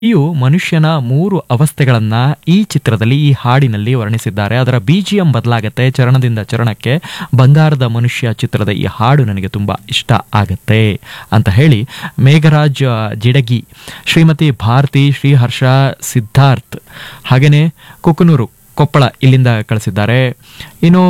ಇವು ಮನುಷ್ಯನ ಮೂರು ಅವಸ್ಥೆಗಳನ್ನ ಈ ಚಿತ್ರದಲ್ಲಿ ಈ ಹಾಡಿನಲ್ಲಿ ವರ್ಣಿಸಿದ್ದಾರೆ ಅದರ ಬಿಜಿಎಂ ಬದಲಾಗತ್ತೆ ಚರಣದಿಂದ ಚರಣಕ್ಕೆ ಬಂಗಾರದ ಮನುಷ್ಯ ಚಿತ್ರದ ಈ ಹಾಡು ನನಗೆ ತುಂಬಾ ಇಷ್ಟ ಆಗತ್ತೆ ಅಂತ ಹೇಳಿ ಮೇಘರಾಜ್ ಜಿಡಗಿ ಶ್ರೀಮತಿ ಭಾರತಿ ಶ್ರೀಹರ್ಷ ಸಿದ್ಧಾರ್ಥ್ ಹಾಗೇನೆ ಕುಕನೂರು ಕೊಪ್ಪಳ ಇಲ್ಲಿಂದ ಕಳಿಸಿದ್ದಾರೆ ಇನ್ನು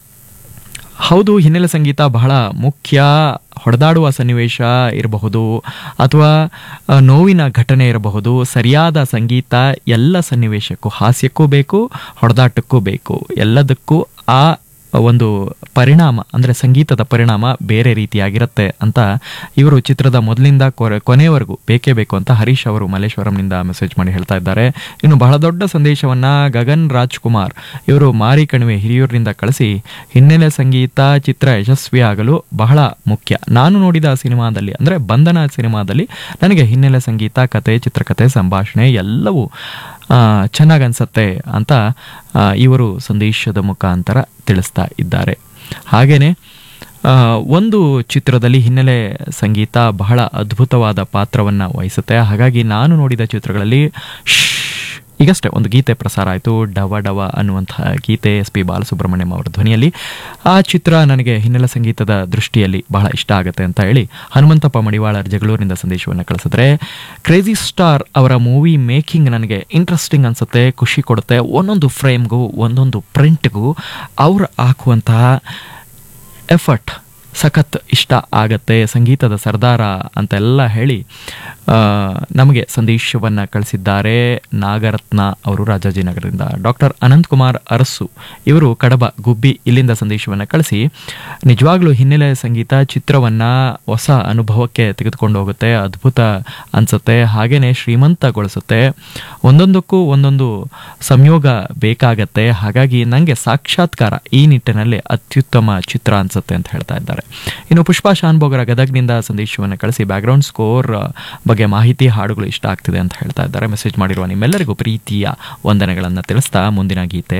ಹೌದು ಹಿನ್ನೆಲೆ ಸಂಗೀತ ಬಹಳ ಮುಖ್ಯ ಹೊಡೆದಾಡುವ ಸನ್ನಿವೇಶ ಇರಬಹುದು ಅಥವಾ ಆ, ನೋವಿನ ಘಟನೆ ಇರಬಹುದು ಸರಿಯಾದ ಸಂಗೀತ ಎಲ್ಲ ಸನ್ನಿವೇಶಕ್ಕೂ ಹಾಸ್ಯಕ್ಕೂ ಬೇಕು ಹೊಡೆದಾಟಕ್ಕೂ ಬೇಕು ಎಲ್ಲದಕ್ಕೂ ಆ ಒಂದು ಪರಿಣಾಮ ಅಂದರೆ ಸಂಗೀತದ ಪರಿಣಾಮ ಬೇರೆ ರೀತಿಯಾಗಿರುತ್ತೆ ಅಂತ ಇವರು ಚಿತ್ರದ ಮೊದಲಿಂದ ಕೊರೆ ಕೊನೆಯವರೆಗೂ ಬೇಕೇ ಬೇಕು ಅಂತ ಹರೀಶ್ ಅವರು ಮಲ್ಲೇಶ್ವರಂನಿಂದ ಮೆಸೇಜ್ ಮಾಡಿ ಹೇಳ್ತಾ ಇದ್ದಾರೆ ಇನ್ನು ಬಹಳ ದೊಡ್ಡ ಸಂದೇಶವನ್ನ ಗಗನ್ ರಾಜ್ಕುಮಾರ್ ಇವರು ಮಾರಿ ಕಣಿವೆ ಹಿರಿಯೂರಿನಿಂದ ಕಳಿಸಿ ಹಿನ್ನೆಲೆ ಸಂಗೀತ ಚಿತ್ರ ಯಶಸ್ವಿಯಾಗಲು ಬಹಳ ಮುಖ್ಯ ನಾನು ನೋಡಿದ ಸಿನಿಮಾದಲ್ಲಿ ಅಂದರೆ ಬಂಧನ ಸಿನಿಮಾದಲ್ಲಿ ನನಗೆ ಹಿನ್ನೆಲೆ ಸಂಗೀತ ಕತೆ ಚಿತ್ರಕಥೆ ಸಂಭಾಷಣೆ ಎಲ್ಲವೂ ಚೆನ್ನಾಗಿ ಅನ್ಸತ್ತೆ ಅಂತ ಆ, ಇವರು ಸಂದೇಶದ ಮುಖಾಂತರ ತಿಳಿಸ್ತಾ ಇದ್ದಾರೆ ಹಾಗೇನೆ ಆ, ಒಂದು ಚಿತ್ರದಲ್ಲಿ ಹಿನ್ನೆಲೆ ಸಂಗೀತ ಬಹಳ ಅದ್ಭುತವಾದ ಪಾತ್ರವನ್ನು ವಹಿಸುತ್ತೆ ಹಾಗಾಗಿ ನಾನು ನೋಡಿದ ಚಿತ್ರಗಳಲ್ಲಿ ಶ್ಶ್ ಈಗಷ್ಟೇ ಒಂದು ಗೀತೆ ಪ್ರಸಾರ ಆಯಿತು ಡವ ಡವ ಅನ್ನುವಂತಹ ಗೀತೆ ಎಸ್ ಪಿ ಬಾಲಸುಬ್ರಹ್ಮಣ್ಯಂ ಅವರ ಧ್ವನಿಯಲ್ಲಿ ಆ ಚಿತ್ರ ನನಗೆ ಹಿನ್ನೆಲೆ ಸಂಗೀತದ ದೃಷ್ಟಿಯಲ್ಲಿ ಬಹಳ ಇಷ್ಟ ಆಗುತ್ತೆ ಅಂತ ಹೇಳಿ ಹನುಮಂತಪ್ಪ ಮಡಿವಾಳರ್ ಜಗಳೂರಿನಿಂದ ಸಂದೇಶವನ್ನು ಕಳಿಸಿದ್ರೆ ಕ್ರೇಜಿ ಸ್ಟಾರ್ ಅವರ ಮೂವಿ ಮೇಕಿಂಗ್ ನನಗೆ ಇಂಟ್ರೆಸ್ಟಿಂಗ್ ಅನಿಸುತ್ತೆ ಖುಷಿ ಕೊಡುತ್ತೆ ಒಂದೊಂದು ಫ್ರೇಮ್ಗೂ ಒಂದೊಂದು ಪ್ರಿಂಟ್ಗೂ ಅವ್ರು ಹಾಕುವಂತಹ ಎಫರ್ಟ್ ಸಖತ್ ಇಷ್ಟ ಆಗತ್ತೆ ಸಂಗೀತದ ಸರ್ದಾರ ಅಂತೆಲ್ಲ ಹೇಳಿ ಆ, ನಮಗೆ ಸಂದೇಶವನ್ನು ಕಳಿಸಿದ್ದಾರೆ ನಾಗರತ್ನ ಅವರು ರಾಜಾಜಿನಗರದಿಂದ ಡಾಕ್ಟರ್ ಅನಂತಕುಮಾರ್ ಅರಸು ಇವರು ಕಡಬ ಗುಬ್ಬಿ ಇಲ್ಲಿಂದ ಸಂದೇಶವನ್ನು ಕಳಿಸಿ ನಿಜವಾಗ್ಲೂ ಹಿನ್ನೆಲೆ ಸಂಗೀತ ಚಿತ್ರವನ್ನು ಹೊಸ ಅನುಭವಕ್ಕೆ ತೆಗೆದುಕೊಂಡು ಹೋಗುತ್ತೆ ಅದ್ಭುತ ಅನಿಸುತ್ತೆ ಹಾಗೇನೆ ಶ್ರೀಮಂತಗೊಳಿಸುತ್ತೆ ಒಂದೊಂದಕ್ಕೂ ಒಂದೊಂದು ಸಂಯೋಗ ಬೇಕಾಗತ್ತೆ ಹಾಗಾಗಿ ನನಗೆ ಸಾಕ್ಷಾತ್ಕಾರ ಈ ನಿಟ್ಟಿನಲ್ಲಿ ಅತ್ಯುತ್ತಮ ಚಿತ್ರ ಅನ್ಸುತ್ತೆ ಅಂತ ಹೇಳ್ತಾ ಇದ್ದಾರೆ ಇನ್ನು ಪುಷ್ಪಾ ಶಾನ್ಭೋಗರ ಗದಗ್ನಿಂದ ಸಂದೇಶವನ್ನು ಕಳಿಸಿ ಬ್ಯಾಕ್ಗ್ರೌಂಡ್ ಸ್ಕೋರ್ ಬಗ್ಗೆ ಮಾಹಿತಿ ಹಾಡುಗಳು ಇಷ್ಟ ಆಗ್ತಿದೆ ಅಂತ ಹೇಳ್ತಾ ಇದ್ದಾರೆ ಮೆಸೇಜ್ ಮಾಡಿರುವ ನಿಮ್ಮೆಲ್ಲರಿಗೂ ಪ್ರೀತಿಯ ವಂದನೆಗಳನ್ನು ತಿಳಿಸ್ತಾ ಮುಂದಿನ ಗೀತೆ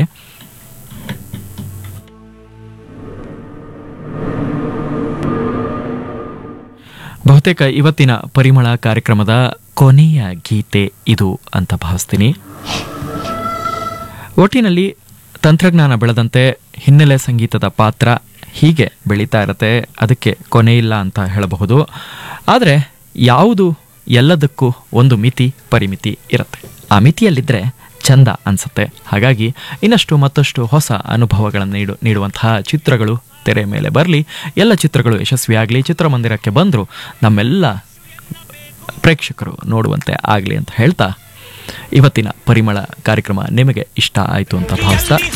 ಬಹುತೇಕ ಇವತ್ತಿನ ಪರಿಮಳ ಕಾರ್ಯಕ್ರಮದ ಕೊನೆಯ ಗೀತೆ ಇದು ಅಂತ ಭಾವಿಸ್ತೀನಿ ಒಟ್ಟಿನಲ್ಲಿ ತಂತ್ರಜ್ಞಾನ ಬೆಳೆದಂತೆ ಹಿನ್ನೆಲೆ ಸಂಗೀತದ ಪಾತ್ರ ಹೀಗೆ ಬೆಳೀತಾ ಇರುತ್ತೆ ಅದಕ್ಕೆ ಕೊನೆ ಇಲ್ಲ ಅಂತ ಹೇಳಬಹುದು ಆದರೆ ಯಾವುದು ಎಲ್ಲದಕ್ಕೂ ಒಂದು ಮಿತಿ ಪರಿಮಿತಿ ಇರುತ್ತೆ ಆ ಮಿತಿಯಲ್ಲಿದ್ದರೆ ಚಂದ ಅನಿಸುತ್ತೆ ಹಾಗಾಗಿ ಇನ್ನಷ್ಟು ಮತ್ತಷ್ಟು ಹೊಸ ಅನುಭವಗಳನ್ನು ನೀಡು ನೀಡುವಂತಹ ಚಿತ್ರಗಳು ತೆರೆ ಮೇಲೆ ಬರಲಿ ಎಲ್ಲ ಚಿತ್ರಗಳು ಯಶಸ್ವಿಯಾಗಲಿ ಚಿತ್ರಮಂದಿರಕ್ಕೆ ಬಂದರೂ ನಮ್ಮೆಲ್ಲ ಪ್ರೇಕ್ಷಕರು ನೋಡುವಂತೆ ಆಗಲಿ ಅಂತ ಹೇಳ್ತಾ ಇವತ್ತಿನ ಪರಿಮಳ ಕಾರ್ಯಕ್ರಮ ನಿಮಗೆ ಇಷ್ಟ ಆಯಿತು ಅಂತ ಭಾವಿಸ್ತಾ